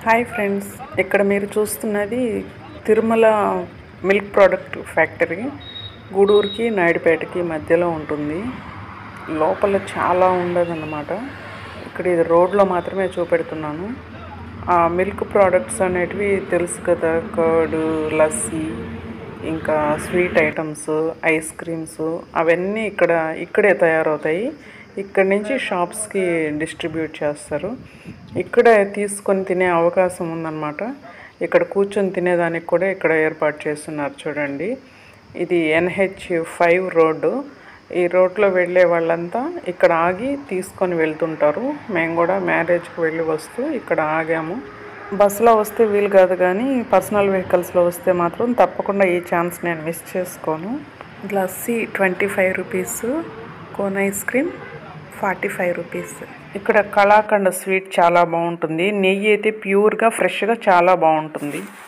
hi friends ఇక్కడ మీరు చూస్తున్నది తిరుమల మిల్క్ ప్రోడక్ట్ ఫ్యాక్టరీ గూడూరుకి నాయుడుపేటకి మధ్యలో ఉంటుంది లోపల చాలా ఉండదన్నమాట ఇక్కడ ఇది రోడ్లో మాత్రమే చూపెడుతున్నాను ఆ మిల్క్ ప్రోడక్ట్స్ అనేటివి తెలుసు కదా కర్డ్ లస్సీ ఇంకా స్వీట్ ఐటమ్స్ ఐస్ క్రీమ్స్ అవన్నీ ఇక్కడ ఇక్కడే తయారవుతాయి ఇక్కడ నుంచి షాప్స్కి డిస్ట్రిబ్యూట్ చేస్తారు ఇక్కడ తీసుకొని తినే అవకాశం ఉందన్నమాట ఇక్కడ కూర్చొని తినేదానికి కూడా ఇక్కడ ఏర్పాటు చేస్తున్నారు చూడండి ఇది ఎన్హెచ్ ఫైవ్ రోడ్డు ఈ రోడ్లో వెళ్ళే వాళ్ళంతా ఇక్కడ ఆగి తీసుకొని వెళ్తుంటారు మేము కూడా మ్యారేజ్కి వెళ్ళి వస్తూ ఇక్కడ ఆగాము బస్సులో వస్తే వీలు కాదు కానీ పర్సనల్ వెహికల్స్లో వస్తే మాత్రం తప్పకుండా ఈ ఛాన్స్ నేను మిస్ చేసుకోను lassi twenty five rupees cone ice cream forty five rupees ఇక్కడ కళాఖండ స్వీట్ చాలా బాగుంటుంది నెయ్యి అయితే ప్యూర్గా ఫ్రెష్గా చాలా బాగుంటుంది